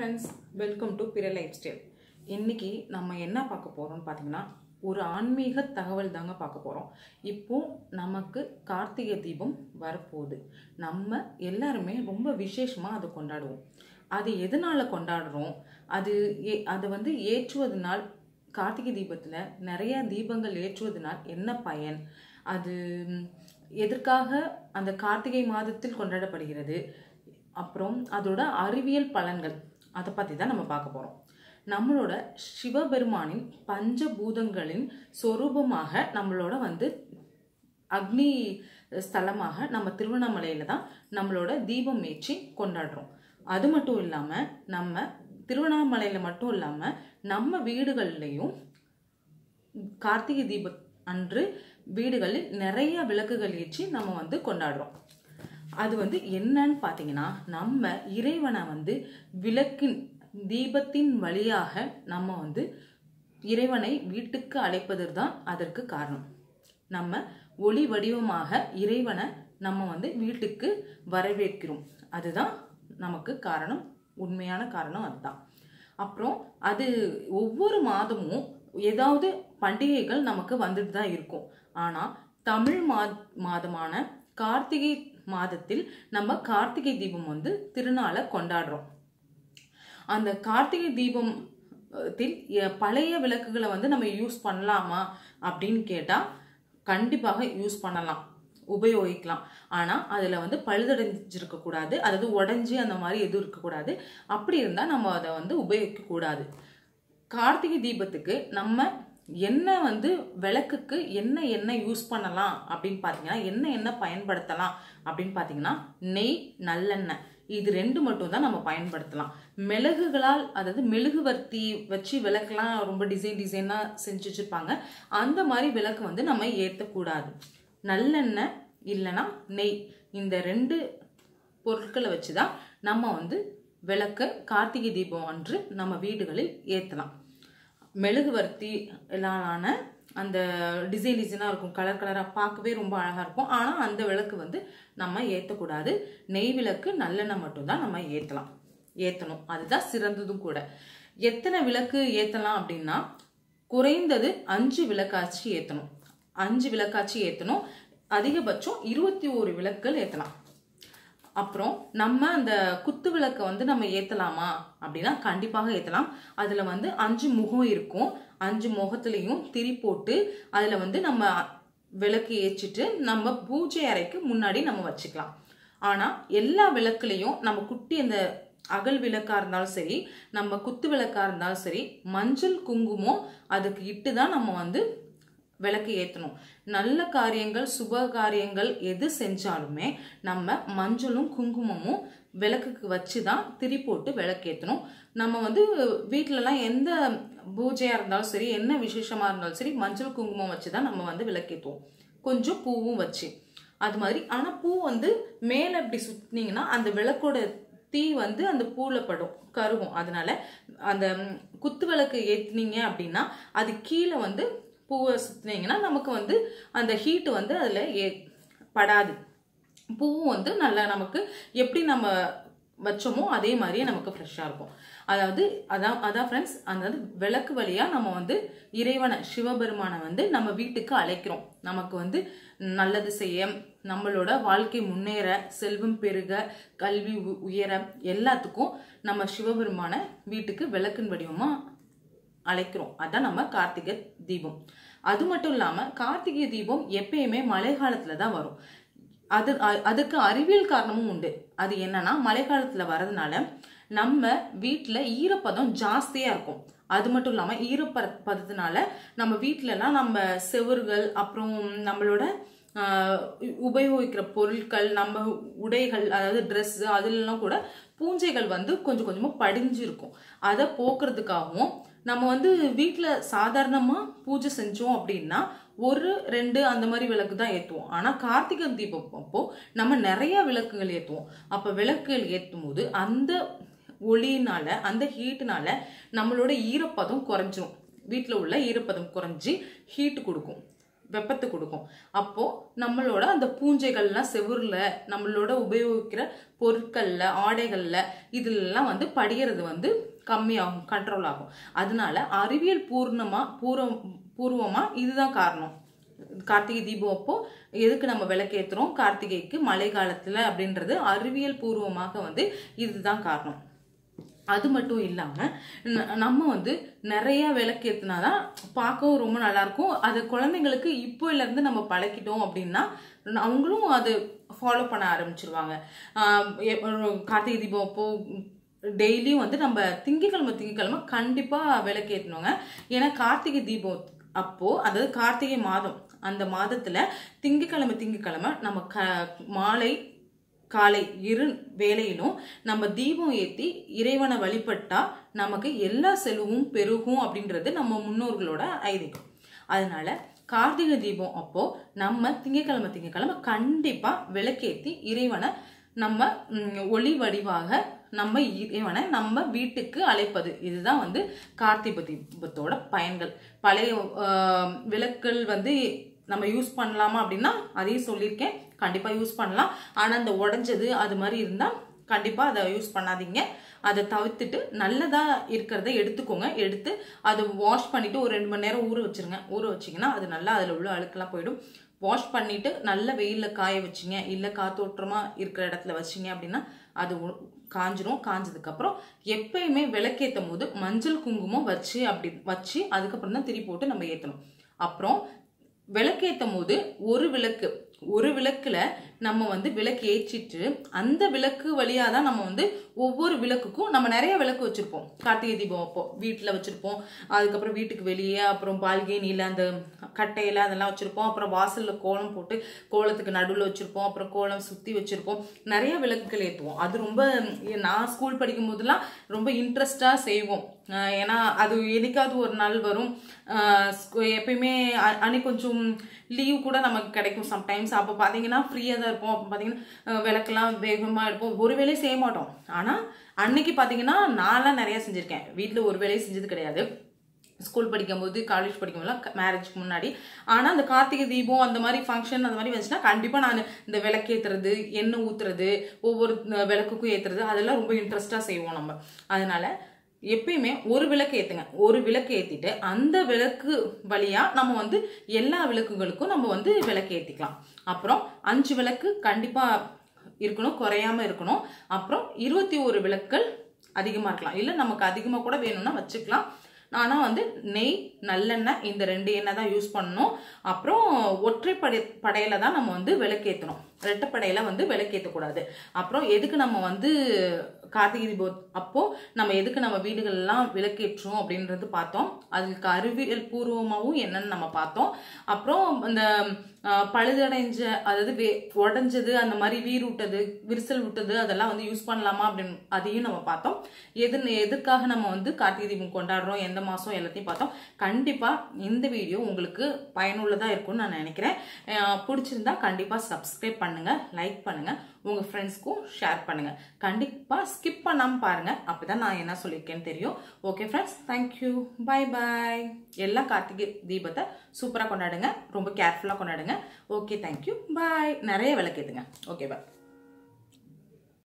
friends welcome to பிற life style இன்னைக்கு நம்ம என்ன பார்க்க போகிறோம்னு பார்த்தீங்கன்னா ஒரு ஆன்மீக தகவல் தாங்க பார்க்க போகிறோம் இப்போ நமக்கு கார்த்திகை தீபம் வரப்போகுது நம்ம எல்லாருமே ரொம்ப விசேஷமாக அதை கொண்டாடுவோம் அது எதனால் கொண்டாடுறோம் அது ஏ அதை வந்து ஏற்றுவதனால் கார்த்திகை தீபத்தில் நிறைய தீபங்கள் ஏற்றுவதனால் என்ன பயன் அது ம், எதற்காக அந்த கார்த்திகை மாதத்தில் கொண்டாடப்படுகிறது அப்புறம் அதோட அறிவியல் பலன்கள் அதை பற்றி தான் நம்ம பார்க்க போகிறோம் நம்மளோட சிவபெருமானின் பஞ்சபூதங்களின் சொரூபமாக நம்மளோட வந்து அக்னி ஸ்தலமாக நம்ம திருவண்ணாமலையில தான் நம்மளோட தீபம் ஏற்றி கொண்டாடுறோம் அது மட்டும் இல்லாமல் நம்ம திருவண்ணாமலையில மட்டும் இல்லாமல் நம்ம வீடுகள்லையும் கார்த்திகை தீப அன்று வீடுகளில் நிறைய விளக்குகள் ஏற்றி நம்ம வந்து கொண்டாடுறோம் அது வந்து என்னன்னு பார்த்தீங்கன்னா நம்ம இறைவனை வந்து விளக்கின் தீபத்தின் வழியாக நம்ம வந்து இறைவனை வீட்டுக்கு அழைப்பது தான் அதற்கு காரணம் நம்ம ஒளி வடிவமாக இறைவனை நம்ம வந்து வீட்டுக்கு வரவேற்கிறோம் அதுதான் நமக்கு காரணம் உண்மையான காரணம் அதுதான் அப்புறம் அது ஒவ்வொரு மாதமும் ஏதாவது பண்டிகைகள் நமக்கு வந்துட்டு தான் இருக்கும் ஆனால் தமிழ் மா மாதமான கார்த்திகை மாதத்தில் நம்ம கார்த்திகை தீபம் வந்து திருநாளை கொண்டாடுறோம் அந்த கார்த்திகை தீபம் அஹ், தில் எ- பழைய விளக்குகளை வந்து நம்ம யூஸ் பண்ணலாமா அப்படின்னு கேட்டால் கண்டிப்பாக யூஸ் பண்ணலாம் உபயோகிக்கலாம் ஆனால் அதில் வந்து பழுதடைஞ்சிருக்க கூடாது அதாவது உடஞ்சி அந்த மாதிரி எதுவும் இருக்கக்கூடாது அப்படி இருந்தால் நம்ம அதை வந்து உபயோகிக்க கூடாது கார்த்திகை தீபத்துக்கு நம்ம என்ன வந்து விளக்குக்கு என்ன எண்ணெய் யூஸ் பண்ணலாம் அப்படின்னு பார்த்தீங்கன்னா என்ன எண்ணெய் பயன்படுத்தலாம் அப்படின்னு பார்த்தீங்கன்னா நெய் நல்லெண்ணெய் இது ரெண்டு மட்டும் தான் நம்ம பயன்படுத்தலாம் மிளகுகளால் அதாவது மெழுகுவர்த்தி வச்சு விளக்கெல்லாம் ரொம்ப டிசைன் டிசைனாக செஞ்சு வச்சுருப்பாங்க அந்த மாதிரி விளக்கு வந்து நம்ம ஏற்றக்கூடாது நல்லெண்ணெய் இல்லைன்னா நெய் இந்த ரெண்டு பொருட்களை வச்சு தான் நம்ம வந்து விளக்க கார்த்திகை தீபம் அன்று நம்ம வீடுகளில் ஏற்றலாம் மெழுகுவர்த்தி எல்லான அந்த டிசைன் டிசைனாக இருக்கும் கலர் கலராக பார்க்கவே ரொம்ப அழகாக இருக்கும் ஆனால் அந்த விளக்கு வந்து நம்ம ஏற்றக்கூடாது நெய் விளக்கு நல்லெண்ணெய் மட்டும்தான் நம்ம ஏற்றலாம் ஏற்றணும் அதுதான் சிறந்ததும் கூட எத்தனை விளக்கு ஏற்றலாம் அப்படின்னா குறைந்தது அஞ்சு விளக்காச்சு ஏற்றணும் அஞ்சு விளக்காச்சு ஏற்றணும் அதிகபட்சம் இருபத்தி ஒரு விளக்குகள் ஏற்றலாம் அப்புறம் நம்ம அந்த குத்து விளக்கை வந்து நம்ம ஏற்றலாமா அப்படின்னா கண்டிப்பாக ஏற்றலாம் அதில் வந்து அஞ்சு முகம் இருக்கும் அஞ்சு முகத்துலேயும் திரி போட்டு அதில் வந்து நம்ம விளக்கு ஏற்றிட்டு நம்ம பூஜை அறைக்கு முன்னாடி நம்ம வச்சுக்கலாம் ஆனால் எல்லா விளக்குலையும் நம்ம குட்டி அந்த அகல் விளக்கா இருந்தாலும் சரி நம்ம குத்து விளக்கா இருந்தாலும் சரி மஞ்சள் குங்குமம் அதுக்கு இட்டு தான் நம்ம வந்து விளக்கு ஏற்றணும் நல்ல காரியங்கள் சுப காரியங்கள் எது செஞ்சாலுமே நம்ம மஞ்சளும் குங்குமமும் விளக்குக்கு வச்சு தான் திரி போட்டு விளக்கு ஏற்றணும் நம்ம வந்து வீட்டிலலாம் எந்த பூஜையாக இருந்தாலும் சரி என்ன விசேஷமாக இருந்தாலும் சரி மஞ்சள் குங்குமம் வச்சு தான் நம்ம வந்து விளக்கேற்றுவோம் கொஞ்சம் பூவும் வச்சு அது மாதிரி ஆனால் பூ வந்து மேலே இப்படி சுற்றினீங்கன்னா அந்த விளக்கோட தீ வந்து அந்த பூவில் படும் கருகும் அதனால அந்த ம், குத்து விளக்கு ஏற்றுனீங்க அப்படின்னா அது கீழே வந்து பூவை சுற்றினீங்கன்னா நமக்கு வந்து அந்த ஹீட்டு வந்து அதில் ஏ படாது பூவும் வந்து நல்லா நமக்கு எப்படி நம்ம வச்சோமோ அதே மாதிரியே நமக்கு ஃப்ரெஷ்ஷாக இருக்கும் அதாவது அதான் அதான் ஃப்ரெண்ட்ஸ் அந்த விளக்கு வழியாக நம்ம வந்து இறைவனை சிவபெருமானை வந்து நம்ம வீட்டுக்கு அழைக்கிறோம் நமக்கு வந்து நல்லது செய்ய நம்மளோட வாழ்க்கை முன்னேற செல்வம் பெருக கல்வி உ- உயர எல்லாத்துக்கும் நம்ம சிவபெருமானை வீட்டுக்கு விளக்கின் வடிவமாக அழைக்கிறோம் அதான் நம்ம கார்த்திகை தீபம் அது மட்டும் இல்லாம கார்த்திகை தீபம் எப்பயுமே மழை காலத்துல தான் வரும் அது அ- அதுக்கு அறிவியல் காரணமும் உண்டு அது என்னன்னா மழை காலத்துல வரதுனால நம்ம வீட்ல ஈரப்பதம் ஜாஸ்தியா இருக்கும் அது மட்டும் இல்லாம ஈரப்பதத்தினால நம்ம வீட்லலாம் நம்ம செவுறுகள் அப்புறம் நம்மளோட ஆஹ், உ- உபயோகிக்கிற பொருட்கள் நம்ம உடைகள் அதாவது ட்ரெஸ் அதுலலாம் கூட பூஞ்சைகள் வந்து கொஞ்சம் கொஞ்சமாக படிஞ்சிருக்கும் அதை போக்குறதுக்காகவும் நம்ம வந்து வீட்டில் சாதாரணமாக பூஜை செஞ்சோம் அப்படின்னா ஒரு ரெண்டு அந்த மாதிரி விளக்கு தான் ஏற்றுவோம் ஆனால் கார்த்திகை தீபம் அப்போ நம்ம நிறைய விளக்குகள் ஏற்றுவோம் அப்போ விளக்குகள் ஏற்றும் போது அந்த ஒளியினால அந்த ஹீட்டுனால நம்மளோட ஈரப்பதம் குறைஞ்சிரும் வீட்டில் உள்ள ஈரப்பதம் குறைஞ்சி ஹீட் கொடுக்கும் வெப்பத்தை கொடுக்கும் அப்போ நம்மளோட அந்த பூஞ்சைகள்லாம் செவுர்ல நம்மளோட உபயோகிக்கிற பொருட்கள்ல ஆடைகள்ல இதுலலாம் வந்து படிகிறது வந்து கம்மியாகும் கண்ட்ரோல் ஆகும் அதனால அறிவியல் பூர்ணமா பூர்வம் பூர்வமா இதுதான் காரணம் கார்த்திகை தீபம் அப்போ எதுக்கு நம்ம விளக்கேத்துறோம் கார்த்திகைக்கு மழை காலத்துல அப்படின்றது அறிவியல் பூர்வமாக வந்து இதுதான் காரணம் அது மட்டும் இல்லாம ந- நம்ம வந்து நிறைய விளக்கேத்துனாதான் பார்க்கவும் ரொம்ப நல்லா இருக்கும் அது குழந்தைங்களுக்கு இப்போல இருந்து நம்ம பழக்கிட்டோம் அப்படின்னா அவங்களும் அது ஃபாலோ பண்ண ஆரம்பிச்சிருவாங்க ஆஹ் எ- ஒரு கார்த்திகை தீபம் அப்போ டெய்லியும் வந்து நம்ம திங்கக்கிழமை திங்கக்கிழமை கண்டிப்பா விளக்கேற்றணுங்க ஏன்னா கார்த்திகை தீபம் அப்போ அதாவது கார்த்திகை மாதம் அந்த மாதத்துல திங்கக்கிழமை திங்கக்கிழமை நம்ம க மாலை காலை இரு வேளையிலும் நம்ம தீபம் ஏத்தி இறைவனை வழிபட்டா நமக்கு எல்லா செல்வமும் பெருகும் அப்படின்றது நம்ம முன்னோர்களோட ஐதீகம் அதனால கார்த்திகை தீபம் அப்போ நம்ம திங்கக்கிழமை திங்கக்கிழமை கண்டிப்பா விளக்கேத்தி இறைவனை நம்ம ம், ஒளி வடிவாக நம்ம இறைவனை நம்ம வீட்டுக்கு அழைப்பது இதுதான் வந்து கார்த்திகை தீபத்தோட பயன்கள் பழைய ஆஹ், விளக்குகள் வந்து நம்ம யூஸ் பண்ணலாமா அப்படின்னா அதையும் சொல்லியிருக்கேன் கண்டிப்பா யூஸ் பண்ணலாம் ஆனா அந்த உடைஞ்சது அது மாதிரி இருந்தா கண்டிப்பா அதை யூஸ் பண்ணாதீங்க அதை தவிர்த்துட்டு நல்லதா இருக்கிறத எடுத்துக்கோங்க எடுத்து அதை வாஷ் பண்ணிட்டு ஒரு ரெண்டு மணி நேரம் ஊற வச்சிருங்க ஊற வச்சீங்கன்னா அது நல்லா அதுல உள்ள அழுக்கெல்லாம் போயிடும் வாஷ் பண்ணிட்டு நல்ல வெயில்ல காய வச்சீங்க இல்ல காத்தோட்டமா இருக்கிற இடத்துல வச்சீங்க அப்படின்னா அது உ- காஞ்சிரும் காஞ்சதுக்கு அப்புறம் எப்பயுமே விளக்கேற்றும் போது மஞ்சள் குங்குமம் வச்சு அப்படி வச்சு அதுக்கப்புறம் தான் திரி போட்டு நம்ம ஏத்தணும் அப்புறம் விளக்கேற்றும் போது ஒரு விளக்கு ஒரு விளக்குல நம்ம வந்து விளக்கு ஏற்றிட்டு அந்த விளக்கு வழியா தான் நம்ம வந்து ஒவ்வொரு விளக்குக்கும் நம்ம நிறைய விளக்கு வச்சிருப்போம் கார்த்திகை தீபம் அப்போ வீட்டில் வச்சிருப்போம் அதுக்கப்புறம் வீட்டுக்கு வெளியே அப்புறம் பால்கேனியில் அந்த கட்டையில அதெல்லாம் வச்சிருப்போம் அப்புறம் வாசல்ல கோலம் போட்டு கோலத்துக்கு நடுவில் வச்சிருப்போம் அப்புறம் கோலம் சுத்தி வச்சிருப்போம் நிறைய விளக்குகள் ஏற்றுவோம் அது ரொம்ப நான் ஸ்கூல் படிக்கும் போதெல்லாம் ரொம்ப இன்ட்ரெஸ்டா செய்வோம் ஆஹ் ஏன்னா அது என்னைக்காவது ஒரு நாள் வரும் ஆஹ் ஸ்கூ- எப்பயுமே அ- அன்னைக்கு கொஞ்சம் லீவ் கூட நமக்கு கிடைக்கும் சம்டைம்ஸ் அப்போ பார்த்தீங்கன்னா ஃப்ரீயாக தான் இருப்போம் அப்போ பார்த்தீங்கன்னா ஆஹ் விளக்கெல்லாம் வேகமாக எடுப்போம் ஒரு வேலையும் செய்ய மாட்டோம் ஆனால் அன்னைக்கு பார்த்தீங்கன்னா நான்லாம் நிறைய செஞ்சுருக்கேன் வீட்டில் ஒரு வேலையும் செஞ்சது கிடையாது ஸ்கூல் படிக்கும்போது காலேஜ் படிக்கும்போது மேரேஜ்க்கு முன்னாடி ஆனால் அந்த கார்த்திகை தீபம் அந்த மாதிரி ஃபங்க்ஷன் அந்த மாதிரி வந்துச்சுன்னா கண்டிப்பாக நான் இந்த விளக்கேற்றுறது எண்ணெய் ஊற்றுறது ஒவ்வொரு அஹ், விளக்குக்கும் ஏற்றுறது அதெல்லாம் ரொம்ப இன்ட்ரெஸ்டாக செய்வோம் நம்ம அதனால எப்பயுமே ஒரு விளக்கு ஏத்துங்க ஒரு விளக்கு ஏத்திட்டு அந்த விளக்கு வழியா நம்ம வந்து எல்லா விளக்குகளுக்கும் நம்ம வந்து விளக்கு ஏத்திக்கலாம் அப்புறம் அஞ்சு விளக்கு கண்டிப்பா இருக்கணும் குறையாம இருக்கணும் அப்புறம் இருபத்தி ஒரு விளக்குகள் அதிகமா இருக்கலாம் இல்ல நமக்கு அதிகமா கூட வேணும்னா வச்சுக்கலாம் ஆனா வந்து நெய் நல்லெண்ணெய் இந்த ரெண்டு எண்ணெய் தான் யூஸ் பண்ணணும் அப்புறம் ஒற்றைப்படை படையில தான் நம்ம வந்து விளக்கேற்றணும் ரெட்டைப்படையில வந்து விளக்கேற்றக்கூடாது அப்புறம் எதுக்கு நம்ம வந்து கார்த்திகை தீபம் அப்போ நம்ம எதுக்கு நம்ம வீடுகள்லாம் விளக்கேற்றோம் அப்படின்றது பார்த்தோம் அதுக்கு அறிவியல் பூர்வமாகவும் என்னன்னு நம்ம பார்த்தோம் அப்புறம் இந்த ஆஹ், பழுதடைஞ்ச அதாவது வே உடஞ்சது அந்த மாதிரி வீர் விட்டது விரிசல் விட்டது அதெல்லாம் வந்து யூஸ் பண்ணலாமா அப்படின்னு அதையும் நம்ம பார்த்தோம் எது எதுக்காக நம்ம வந்து கார்த்திகை தீபம் கொண்டாடுறோம் எந்த மாதம் எல்லாத்தையும் பார்த்தோம் கண்டிப்பாக இந்த வீடியோ உங்களுக்கு பயனுள்ளதாக இருக்கும்னு நான் நினைக்கிறேன் ஆஹ், பிடிச்சிருந்தா கண்டிப்பாக சப்ஸ்கிரைப் பண்ணுங்க லைக் பண்ணுங்க உங்க ஃப்ரெண்ட்ஸ்க்கும் ஷேர் பண்ணுங்க கண்டிப்பா ஸ்கிப் பண்ணாம பாருங்க அப்பதான் நான் என்ன சொல்லியிருக்கேன்னு தெரியும் okay friends thank you bye bye எல்லா கார்த்திகை தீபத்தை சூப்பரா கொண்டாடுங்க ரொம்ப கேர்ஃபுல்லா கொண்டாடுங்க ஓகே தேங்க்யூ பாய் நிறைய விளக்கேத்துங்க ஓகே பாய்